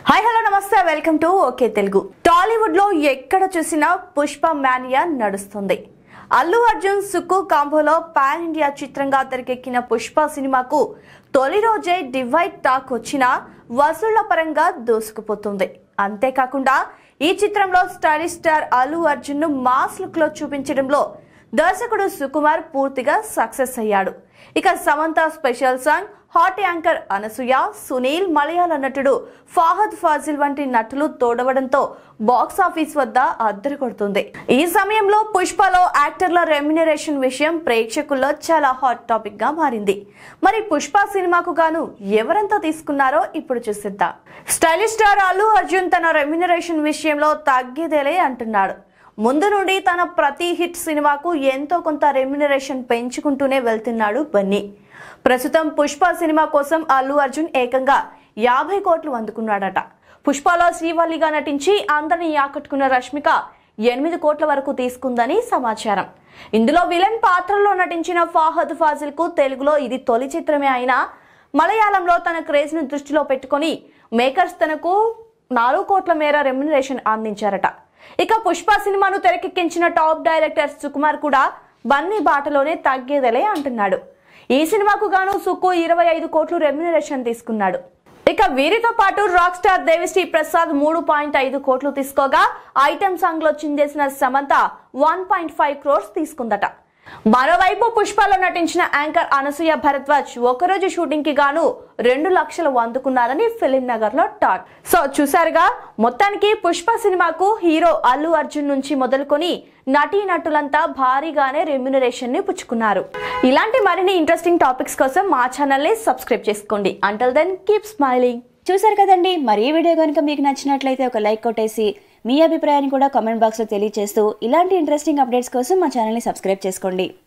hi hello namaste welcome to okay Telugu Tollywood లో ఎక్కడ చూసినా పుష్ప మానియా నడుస్తుంది అల్లు అర్జున్ సుక్కు కాంబోలో పాన్ ఇండియా చిత్రంగా తెరకెక్కిన పుష్ప సినిమాకు తొలి రోజే డివైడ్ టాక్ వచ్చినా వసూళ్ల పరంగా దూసుకుపోతుంది అంతేకాకుండా ఈ చిత్రంలో స్టైలిష్ స్టార్ అల్లు అర్జున్ ను మాస్ లుక్ లో చూపించడంలో దర్శకుడు సుకుమార్ పూర్తిగా సక్సెస్ అయ్యాడు ఇక Samantha special song hot anchor Anasuya Sunil Malayala నటుడు ఫాహద్ ఫాజిల్ వంటి నటులు తోడవడంతో బాక్స్ ఆఫీస్ వద్ద అద్దరు కొడుతుంది ఈ సమయంలో పుష్పలో యాక్టర్ల రెమ్యునరేషన్ విషయం ప్రేక్షకుల్లో చాలా హాట్ టాపిక్ గా మారింది మరి పుష్ప సినిమాకు గాను ఎవరంతా తీసుకున్నారో ఇప్పుడు చూసిద్దాం స్టైలిష్ స్టార్ అల్లు అర్జున్ తన రెమ్యునరేషన్ విషయంలో తగ్గేదేలే అంటున్నాడు ముందు నుండి తన ప్రతి హిట్ సినిమాకు ఎంతో కొంత రెమ్యునరేషన్ పెంచుకుంటూనే వెళ్తున్నాడు బన్నీ ప్రస్తుతం పుష్ప సినిమా కోసం అల్లు అర్జున్ ఏకంగా యాభై కోట్లు అందుకున్నాడట పుష్పలో శ్రీవల్లిగా నటించి అందరిని ఆకట్టుకున్న రష్మిక ఎనిమిది కోట్ల వరకు తీసుకుందని సమాచారం ఇందులో విలన్ పాత్రలో నటించిన ఫాహద్ ఫాజిల్ కు తెలుగులో ఇది తొలి చిత్రమే అయినా మలయాళంలో తన క్రేజ్ ను దృష్టిలో పెట్టుకొని మేకర్స్ తనకు నాలుగు కోట్ల మేర రెమ్యునరేషన్ అందించారట ఇక పుష్ప సినిమాను తెరకెక్కించిన టాప్ డైరెక్టర్ సుకుమార్ కూడా బన్నీ బాటలోనే తగ్గేదలే అంటున్నాడు ఈ సినిమాకు గాను సుక్కు ఇరవై ఐదు కోట్లు రెమ్యునరేషన్ తీసుకున్నాడు ఇక వీరితో పాటు రాక్ స్టార్ దేవిశ్రీ ప్రసాద్ మూడు పాయింట్ ఐదు కోట్లు తీసుకోగా ఐటెం సాంగ్ లో చిందేసిన Samantha one point five crores తీసుకుందట మరోవైపు పుష్పలో నటించిన యాంకర్ అనసూయ భరద్వాజ్ ఒకరోజు షూటింగ్ కి గాను రెండు లక్షలు అందుకున్నారని ఫిలిం నగర్ లో టాక్ సో చూసారుగా మొత్తానికి పుష్ప సినిమాకు హీరో అల్లు అర్జున్ నుంచి మొదలుకొని నటీ నటులంతా భారీగానే రెమ్యునరేషన్ ని పుచ్చుకున్నారు ఇలాంటి మరిన్ని ఇంట్రెస్టింగ్ టాపిక్స్ కోసం మా ఛానల్ ని సబ్స్క్రైబ్ చేసుకోండి అంటల్ దెన్ కీప్ స్మైలింగ్ చూసారు కదండి మరి ఈ వీడియో కనుక మీకు నచ్చినట్లయితే ఒక లైక్ కొట్టేసి మీ అభిప్రాయాన్ని కూడా కామెంట్ బాక్స్లో తెలియజేస్తూ ఇలాంటి ఇంట్రెస్టింగ్ అప్డేట్స్ కోసం మా ఛానల్ని సబ్స్క్రైబ్ చేసుకోండి